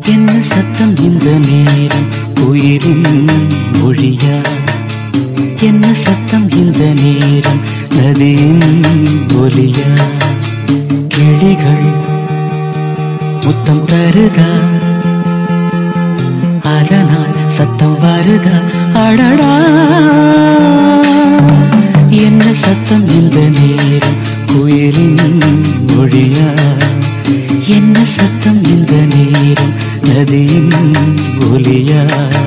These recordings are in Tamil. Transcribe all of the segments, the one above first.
என்ன சத்தம் இந்த நேரம் உயிரின் மொழியா என்ன சத்தம் இந்த நேரம் நதியின் ஒலியா கிளிகள் முத்தம் தருதா அதனால் சத்தம் வருதா அடடா என்ன சத்தம் இந்த நேரம் குயிலின் மொழியா என்ன சத்தம் இந்த நேரம் நதியின் ஒலியா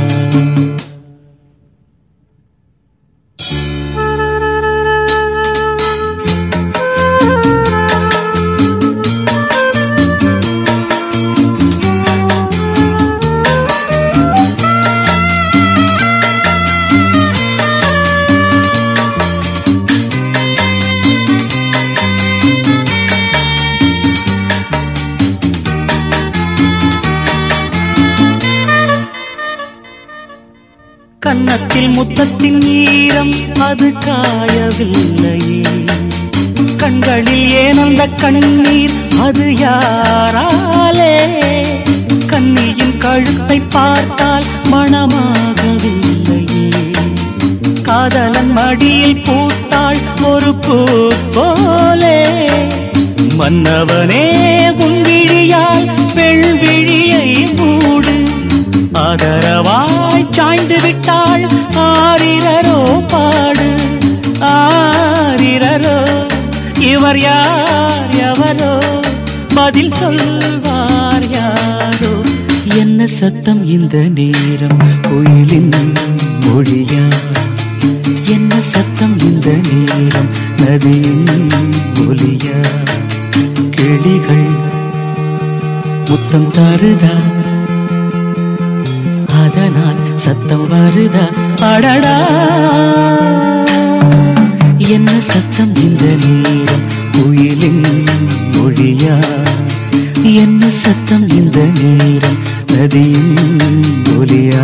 கன்னத்தில் முத்தத்தின் ஈரம் அது காயவில்லையே கண்களில் ஏன் அந்த கண்ணீர் அது யாராலே கண்ணியின் கழுத்தை பார்த்தால் மனமாகவில்லையே காதலன் மடியில் பூத்தாள் ஒரு பூ போலே மன்னவனே உன் விழியால் பெண்விழியை மூடு ஆதரவாய் சாய்ந்து விட்டாள் ஆரிரரோ பாடு ஆரிரரோ இவர் யார் எவரோ பதில் சொல்வார் யாரோ என்ன சத்தம் இந்த நேரம் கோயிலின் மொழியா என்ன சத்தம் இந்த நேரம் நதியின் ஒலியா கிளிகள் முத்தம் தருதா அதனால் சத்தம் வருதா அடடா என்ன சத்தம் இந்த நேரம் குயிலின் மொழியா என்ன சத்தம் இந்த நேரம் நதியின் ஒலியா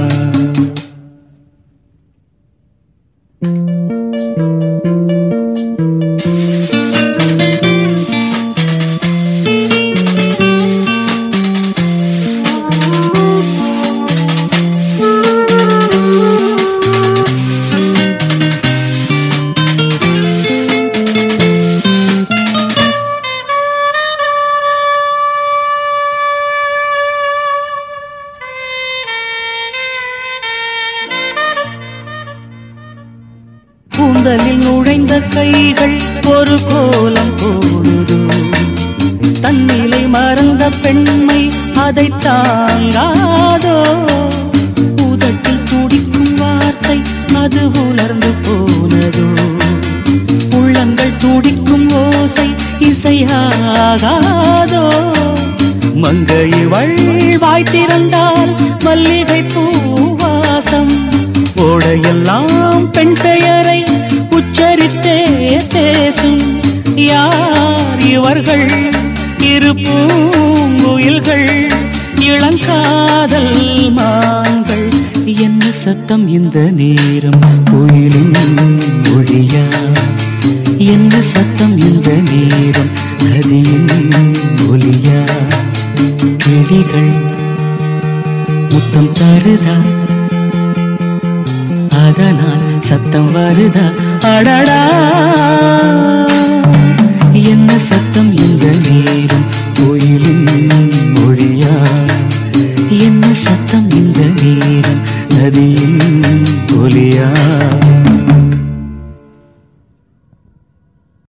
கூந்தலில் நுழைந்த கைகள் ஒரு கோலம் போடுதோ தன்னிலை மறந்த பெண்மை அதை தாங்காதோ உதட்டில் துடிக்கும் வார்த்தை அது உலர்ந்து போனதோ உள்ளங்கள் துடிக்கும் ஓசை இசையாகாதோ மங்கை வாய் திறந்தால் மல்லிகை பூவாசம் ஓடையெல்லாம் பெண் பெயரை உச்சரித்தே பேசும் யார் இவர்கள் இரு பூங்குயில்கள் இளங்காதல் மான்கள் என்ன சத்தம் இந்த நேரம் கோயிலின் மொழியா என்ன சத்தம் இந்த நேரம் நதியின் ஒலியா கிளிகள் முத்தம் தருதா அதனால் சத்தம் வருதா அடடா என்ன சத்தம் இந்த நேரம் கோயிலின் மொழியா என்ன சத்தம் இந்த நேரம் நதியின் ஒலியா